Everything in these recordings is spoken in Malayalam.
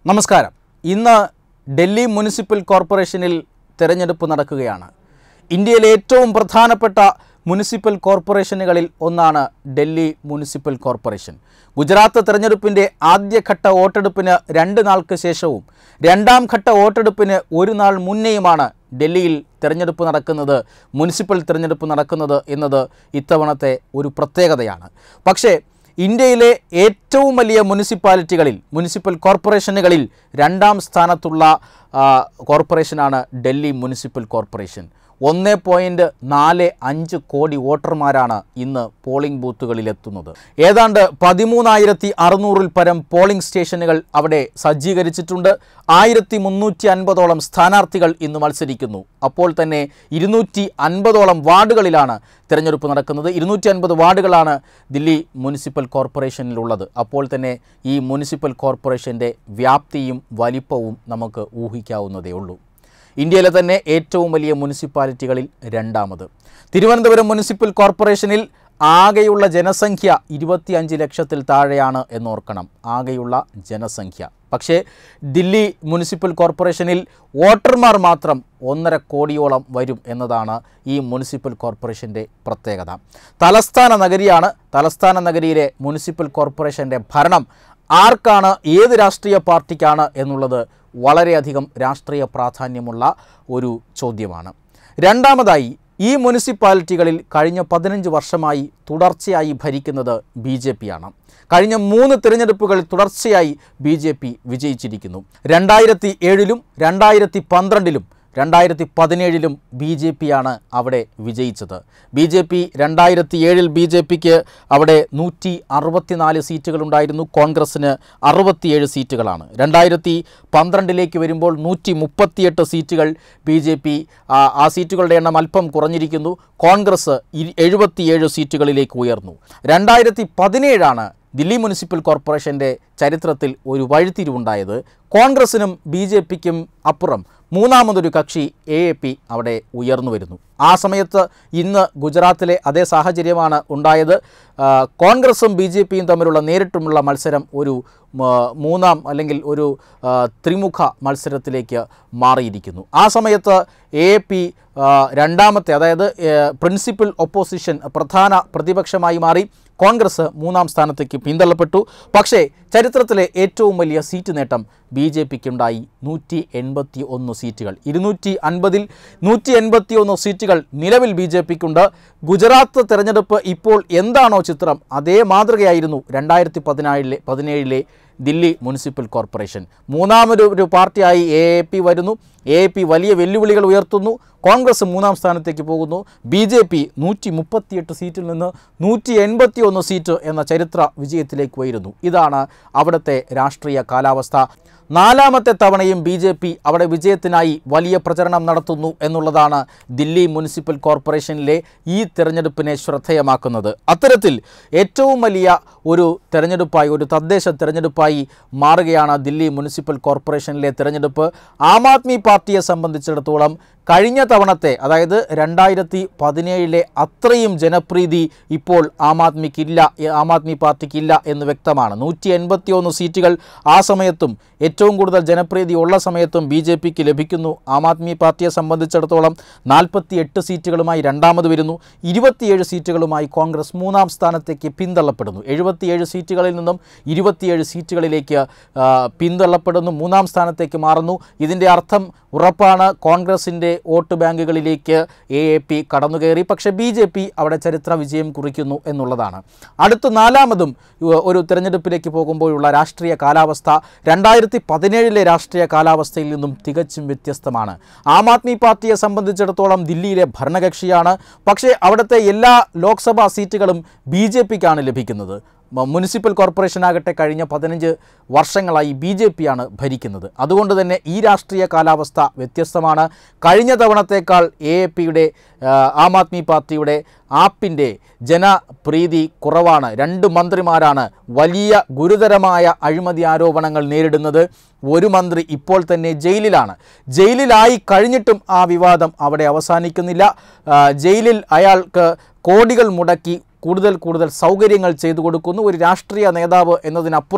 നമസ്കാരം ഇന്ന് ഡൽഹി മുനിസിപ്പൽ കോർപ്പറേഷനിൽ തിരഞ്ഞെടുപ്പ് നടക്കുകയാണ് ഇന്ത്യയിലെ ഏറ്റവും പ്രധാനപ്പെട്ട മുനിസിപ്പൽ കോർപ്പറേഷനുകളിൽ ഒന്നാണ് ഡൽഹി മുനിസിപ്പൽ കോർപ്പറേഷൻ ഗുജറാത്ത് തിരഞ്ഞെടുപ്പിൻ്റെ ആദ്യഘട്ട വോട്ടെടുപ്പിന് രണ്ട് നാൾക്ക് ശേഷവും രണ്ടാം ഘട്ട വോട്ടെടുപ്പിന് ഒരു നാൾ മുന്നേയുമാണ് ഡൽഹിയിൽ തിരഞ്ഞെടുപ്പ് നടക്കുന്നത് മുനിസിപ്പൽ തിരഞ്ഞെടുപ്പ് നടക്കുന്നത് എന്നത് ഇത്തവണത്തെ ഒരു പ്രത്യേകതയാണ് പക്ഷേ ഇന്ത്യയിലെ ഏറ്റവും വലിയ മുനിസിപ്പാലിറ്റികളിൽ മുനിസിപ്പൽ കോർപ്പറേഷനുകളിൽ രണ്ടാം സ്ഥാനത്തുള്ള ആ, കോർപ്പറേഷനാണ് ഡൽഹി മുനിസിപ്പൽ കോർപ്പറേഷൻ ഒന്ന് പോയിൻറ്റ് നാല് അഞ്ച് കോടി വോട്ടർമാരാണ് ഇന്ന് പോളിംഗ് ബൂത്തുകളിലെത്തുന്നത് ഏതാണ്ട് പതിമൂന്നായിരത്തി അറുന്നൂറിൽ പരം പോളിംഗ് സ്റ്റേഷനുകൾ അവിടെ സജ്ജീകരിച്ചിട്ടുണ്ട് ആയിരത്തി മുന്നൂറ്റി അൻപതോളം സ്ഥാനാർത്ഥികൾ ഇന്ന് മത്സരിക്കുന്നു അപ്പോൾ തന്നെ ഇരുന്നൂറ്റി അൻപതോളം വാർഡുകളിലാണ് തിരഞ്ഞെടുപ്പ് നടക്കുന്നത് ഇരുന്നൂറ്റി അൻപത് വാർഡുകളാണ് ദില്ലി മുനിസിപ്പൽ കോർപ്പറേഷനിലുള്ളത് അപ്പോൾ തന്നെ ഈ മുനിസിപ്പൽ കോർപ്പറേഷൻ്റെ വ്യാപ്തിയും വലിപ്പവും നമുക്ക് ഊഹിക്കാവുന്നതേ ഉള്ളൂ ഇന്ത്യയിലെ തന്നെ ഏറ്റവും വലിയ മുനിസിപ്പാലിറ്റികളിൽ രണ്ടാമത് തിരുവനന്തപുരം മുനിസിപ്പൽ കോർപ്പറേഷനിൽ ആകെയുള്ള ജനസംഖ്യ ഇരുപത്തിയഞ്ച് ലക്ഷത്തിൽ താഴെയാണ് എന്നോർക്കണം ആകെയുള്ള ജനസംഖ്യ പക്ഷേ ദില്ലി മുനിസിപ്പൽ കോർപ്പറേഷനിൽ വോട്ടർമാർ മാത്രം ഒന്നര കോടിയോളം വരും എന്നതാണ് ഈ മുനിസിപ്പൽ കോർപ്പറേഷൻ്റെ പ്രത്യേകത തലസ്ഥാന നഗരിയാണ് തലസ്ഥാന നഗരിയിലെ മുനിസിപ്പൽ കോർപ്പറേഷൻ്റെ ഭരണം ആർക്കാണ് ഏത് രാഷ്ട്രീയ പാർട്ടിക്കാണ് എന്നുള്ളത് വളരെയധികം രാഷ്ട്രീയ പ്രാധാന്യമുള്ള ഒരു ചോദ്യമാണ് രണ്ടാമതായി ഈ മുനിസിപ്പാലിറ്റികളിൽ കഴിഞ്ഞ പതിനഞ്ച് വർഷമായി തുടർച്ചയായി ഭരിക്കുന്നത് ബി ജെ പിയാണ് കഴിഞ്ഞ മൂന്ന് തിരഞ്ഞെടുപ്പുകളിൽ തുടർച്ചയായി ബി ജെ പി വിജയിച്ചിരിക്കുന്നു രണ്ടായിരത്തി ഏഴിലും രണ്ടായിരത്തി പന്ത്രണ്ടിലും രണ്ടായിരത്തി പതിനേഴിലും ബി ജെ പിയാണ് അവിടെ വിജയിച്ചത് ബി ജെ പി രണ്ടായിരത്തി ഏഴിൽ ബി ജെ പിക്ക് അവിടെ നൂറ്റി അറുപത്തിനാല് സീറ്റുകളുണ്ടായിരുന്നു കോൺഗ്രസ്സിന് അറുപത്തിയേഴ് സീറ്റുകളാണ് രണ്ടായിരത്തി പന്ത്രണ്ടിലേക്ക് വരുമ്പോൾ നൂറ്റി മുപ്പത്തിയെട്ട് സീറ്റുകൾ ബി ജെ പി ആ സീറ്റുകളുടെ എണ്ണം അല്പം കുറഞ്ഞിരിക്കുന്നു കോൺഗ്രസ് ഇ- എഴുപത്തിയേഴ് സീറ്റുകളിലേക്ക് ഉയർന്നു രണ്ടായിരത്തി പതിനേഴാണ് ദില്ലി മുനിസിപ്പൽ കോർപ്പറേഷൻ്റെ ചരിത്രത്തിൽ ഒരു വഴിത്തിരിവുണ്ടായത് കോൺഗ്രസിനും ബി ജെ പിക്കും അപ്പുറം മൂന്നാമതൊരു കക്ഷി എ എ പി അവിടെ ഉയർന്നു വരുന്നു ആ സമയത്ത് ഇന്ന് ഗുജറാത്തിലെ അതേ സാഹചര്യമാണ് ഉണ്ടായത് ആ, കോൺഗ്രസും ബി ജെ പിയും തമ്മിലുള്ള നേരിട്ടുമുള്ള മത്സരം ഒരു മ, മൂന്നാം അല്ലെങ്കിൽ ഒരു ആ, ത്രിമുഖ മത്സരത്തിലേക്ക് മാറിയിരിക്കുന്നു ആ സമയത്ത് എ പി രണ്ടാമത്തെ അതായത് പ്രിൻസിപ്പൽ ഒപ്പോസിഷൻ പ്രധാന പ്രതിപക്ഷമായി മാറി കോൺഗ്രസ് മൂന്നാം സ്ഥാനത്തേക്ക് പിന്തള്ളപ്പെട്ടു പക്ഷേ ചരിത്രത്തിലെ ഏറ്റവും വലിയ സീറ്റ് നേട്ടം ബി ജെ പിക്കുണ്ടായി നൂറ്റി എൺപത്തി ഒന്ന് സീറ്റുകൾ ഇരുന്നൂറ്റി അൻപതിൽ നൂറ്റി എൺപത്തി ഒന്ന് സീറ്റുകൾ നിലവിൽ ബി ജെ പിക്കുണ്ട് ഗുജറാത്ത് തെരഞ്ഞെടുപ്പ് ഇപ്പോൾ എന്താണോ ചിത്രം അതേ മാതൃകയായിരുന്നു രണ്ടായിരത്തി പതിനാലിലെ പതിനേഴിലെ ദില്ലി മുനിസിപ്പൽ കോർപ്പറേഷൻ മൂന്നാമൊരു ഒരു പാർട്ടിയായി എ എ പി വരുന്നു എ എ പി വലിയ വെല്ലുവിളികൾ ഉയർത്തുന്നു കോൺഗ്രസ് മൂന്നാം സ്ഥാനത്തേക്ക് പോകുന്നു ബി ജെ പി നൂറ്റി മുപ്പത്തിയെട്ട് സീറ്റിൽ നിന്ന് നൂറ്റി എൺപത്തി ഒന്ന് സീറ്റ് എന്ന ചരിത്ര വിജയത്തിലേക്ക് ഉയരുന്നു ഇതാണ് അവിടുത്തെ രാഷ്ട്രീയ കാലാവസ്ഥ നാലാമത്തെ തവണയും ബി ജെ പി അവിടെ വിജയത്തിനായി വലിയ പ്രചരണം നടത്തുന്നു എന്നുള്ളതാണ് ദില്ലി മുനിസിപ്പൽ കോർപ്പറേഷനിലെ ഈ തെരഞ്ഞെടുപ്പിനെ ശ്രദ്ധേയമാക്കുന്നത് അത്തരത്തിൽ ഏറ്റവും വലിയ ഒരു തെരഞ്ഞെടുപ്പായി ഒരു തദ്ദേശ തെരഞ്ഞെടുപ്പായി മാറുകയാണ് ദില്ലി മുനിസിപ്പൽ കോർപ്പറേഷനിലെ തെരഞ്ഞെടുപ്പ് ആം ആദ്മി പാർട്ടിയെ സംബന്ധിച്ചിടത്തോളം കഴിഞ്ഞ തവണത്തെ അതായത് രണ്ടായിരത്തി പതിനേഴിലെ അത്രയും ജനപ്രീതി ഇപ്പോൾ ആം ആദ്മിക്കില്ല ആം ആദ്മി പാർട്ടിക്കില്ല എന്ന് വ്യക്തമാണ് നൂറ്റി എൺപത്തി ഒന്ന് സീറ്റുകൾ ആ സമയത്തും ഏറ്റവും കൂടുതൽ ജനപ്രീതി ഉള്ള സമയത്തും ബി ജെ പിക്ക് ലഭിക്കുന്നു ആം ആദ്മി പാർട്ടിയെ സംബന്ധിച്ചിടത്തോളം നാൽപ്പത്തി എട്ട് സീറ്റുകളുമായി രണ്ടാമത് വരുന്നു ഇരുപത്തിയേഴ് സീറ്റുകളുമായി കോൺഗ്രസ് മൂന്നാം സ്ഥാനത്തേക്ക് പിന്തള്ളപ്പെടുന്നു എഴുപത്തിയേഴ് സീറ്റുകളിൽ നിന്നും ഇരുപത്തിയേഴ് സീറ്റുകളിലേക്ക് ആ, പിന്തള്ളപ്പെടുന്നു മൂന്നാം സ്ഥാനത്തേക്ക് മാറുന്നു ഇതിൻ്റെ അർത്ഥം ഉറപ്പാണ് കോൺഗ്രസിൻ്റെ വോട്ട് ബാങ്കുകളിലേക്ക് എ എ പി കടന്നുകയറി പക്ഷേ ബി ജെ പി അവിടെ ചരിത്ര വിജയം കുറിക്കുന്നു എന്നുള്ളതാണ് അടുത്ത നാലാമതും ഉ- ഒരു തിരഞ്ഞെടുപ്പിലേക്ക് പോകുമ്പോഴുള്ള രാഷ്ട്രീയ കാലാവസ്ഥ രണ്ടായിരത്തി പതിനേഴിലെ രാഷ്ട്രീയ കാലാവസ്ഥയിൽ നിന്നും തികച്ചും വ്യത്യസ്തമാണ് ആം ആദ്മി പാർട്ടിയെ സംബന്ധിച്ചിടത്തോളം ദില്ലിയിലെ ഭരണകക്ഷിയാണ് പക്ഷേ അവിടുത്തെ എല്ലാ ലോക്സഭാ സീറ്റുകളും ബി ജെ പിക്കാണ് ലഭിക്കുന്നത് മ- മുനിസിപ്പൽ കോർപ്പറേഷനാകട്ടെ കഴിഞ്ഞ പതിനഞ്ച് വർഷങ്ങളായി ബി ജെ പിയാണ് ഭരിക്കുന്നത് അതുകൊണ്ട് തന്നെ ഈ രാഷ്ട്രീയ കാലാവസ്ഥ വ്യത്യസ്തമാണ് കഴിഞ്ഞ തവണത്തേക്കാൾ എ എ പിയുടെ ആം ആദ്മി പാർട്ടിയുടെ ആപ്പിൻ്റെ ജനപ്രീതി കുറവാണ് രണ്ട് മന്ത്രിമാരാണ് വലിയ ഗുരുതരമായ അഴിമതി ആരോപണങ്ങൾ നേരിടുന്നത് ഒരു മന്ത്രി ഇപ്പോൾ തന്നെ ജയിലിലാണ് ജയിലിലായി കഴിഞ്ഞിട്ടും ആ വിവാദം അവിടെ അവസാനിക്കുന്നില്ല ആ, ജയിലിൽ അയാൾക്ക് കോടികൾ മുടക്കി കൂടുതൽ കൂടുതൽ സൗകര്യങ്ങൾ ചെയ്തു കൊടുക്കുന്നു ഒരു രാഷ്ട്രീയ നേതാവ് എന്നതിനപ്പുറം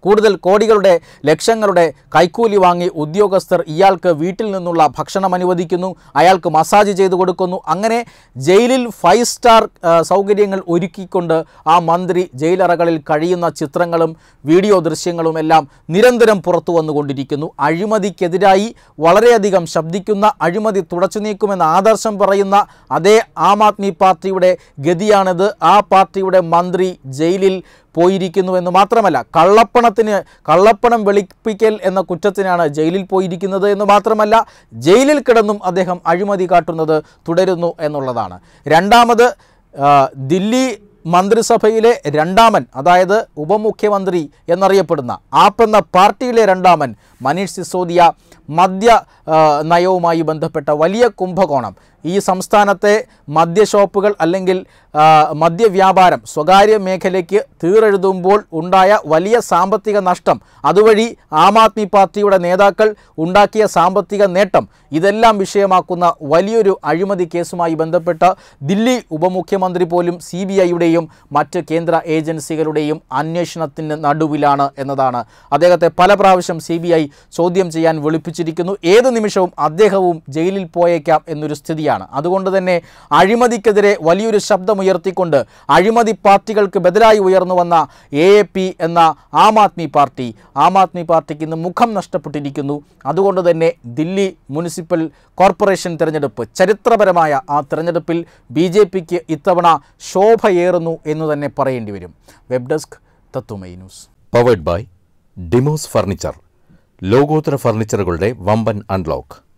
കൂടുതൽ കോടികളുടെ ലക്ഷങ്ങളുടെ കൈക്കൂലി വാങ്ങി ഉദ്യോഗസ്ഥർ ഇയാൾക്ക് വീട്ടിൽ നിന്നുള്ള ഭക്ഷണം അനുവദിക്കുന്നു അയാൾക്ക് മസാജ് ചെയ്തു കൊടുക്കുന്നു അങ്ങനെ ജയിലിൽ ഫൈവ് സ്റ്റാർ ആ, സൗകര്യങ്ങൾ ഒരുക്കിക്കൊണ്ട് ആ മന്ത്രി ജയിലറകളിൽ കഴിയുന്ന ചിത്രങ്ങളും വീഡിയോ ദൃശ്യങ്ങളും എല്ലാം നിരന്തരം പുറത്തു വന്നുകൊണ്ടിരിക്കുന്നു അഴിമതിക്കെതിരായി വളരെയധികം ശബ്ദിക്കുന്ന അഴിമതി തുടച്ചു നീക്കുമെന്ന ആദർശം പറയുന്ന അതേ ആം ആദ്മി പാർട്ടിയുടെ ഗതിയാണിത് ആ പാർട്ടിയുടെ മന്ത്രി ജയിലിൽ പോയിരിക്കുന്നു എന്ന് മാത്രമല്ല കള്ളപ്പണത്തിന് കള്ളപ്പണം വെളുപ്പിക്കൽ എന്ന കുറ്റത്തിനാണ് ജയിലിൽ പോയിരിക്കുന്നത് എന്ന് മാത്രമല്ല ജയിലിൽ കിടന്നും അദ്ദേഹം അഴിമതി കാട്ടുന്നത് തുടരുന്നു എന്നുള്ളതാണ് രണ്ടാമത് ആ, ദില്ലി മന്ത്രിസഭയിലെ രണ്ടാമൻ അതായത് ഉപമുഖ്യമന്ത്രി എന്നറിയപ്പെടുന്ന ആപ്പ് എന്ന പാർട്ടിയിലെ രണ്ടാമൻ മനീഷ് സിസോദിയ മദ്യ ആ, നയവുമായി ബന്ധപ്പെട്ട വലിയ കുംഭകോണം ഈ സംസ്ഥാനത്തെ മദ്യഷോപ്പുകൾ അല്ലെങ്കിൽ ആ, മദ്യവ്യാപാരം സ്വകാര്യ മേഖലയ്ക്ക് തീറെഴുതുമ്പോൾ ഉണ്ടായ വലിയ സാമ്പത്തിക നഷ്ടം അതുവഴി ആം ആദ്മി പാർട്ടിയുടെ നേതാക്കൾ ഉണ്ടാക്കിയ സാമ്പത്തിക നേട്ടം ഇതെല്ലാം വിഷയമാക്കുന്ന വലിയൊരു അഴിമതി കേസുമായി ബന്ധപ്പെട്ട ദില്ലി ഉപമുഖ്യമന്ത്രി പോലും സി ബി ഐയുടെയും മറ്റ് കേന്ദ്ര ഏജൻസികളുടെയും അന്വേഷണത്തിന് നടുവിലാണ് എന്നതാണ് അദ്ദേഹത്തെ പല പ്രാവശ്യം സി ബി ഐ ചോദ്യം ചെയ്യാൻ വിളിപ്പിച്ചിരിക്കുന്നു ഏത് നിമിഷവും അദ്ദേഹവും ജയിലിൽ പോയേക്കാം എന്നൊരു സ്ഥിതിയാണ് അതുകൊണ്ട് തന്നെ അഴിമതിക്കെതിരെ വലിയൊരു ശബ്ദമുയർത്തിക്കൊണ്ട് അഴിമതി പാർട്ടികൾക്ക് ബദലായി ഉയർന്നു വന്ന എ എ പി എന്ന ആം ആദ്മി പാർട്ടി ആം ആദ്മി പാർട്ടിക്ക് ഇന്ന് മുഖം നഷ്ടപ്പെട്ടിരിക്കുന്നു അതുകൊണ്ട് തന്നെ ദില്ലി മുനിസിപ്പൽ കോർപ്പറേഷൻ തിരഞ്ഞെടുപ്പ് ചരിത്രപരമായ ആ തിരഞ്ഞെടുപ്പിൽ ബി ജെ പിക്ക് ഇത്തവണ ശോഭയേറുന്നു എന്ന് തന്നെ പറയേണ്ടി വരും web desk Tatwamayi news powered by Demos furniture ലോകോത്തര ഫർണിച്ചറുകളുടെ വമ്പൻ അൺലോക്ക്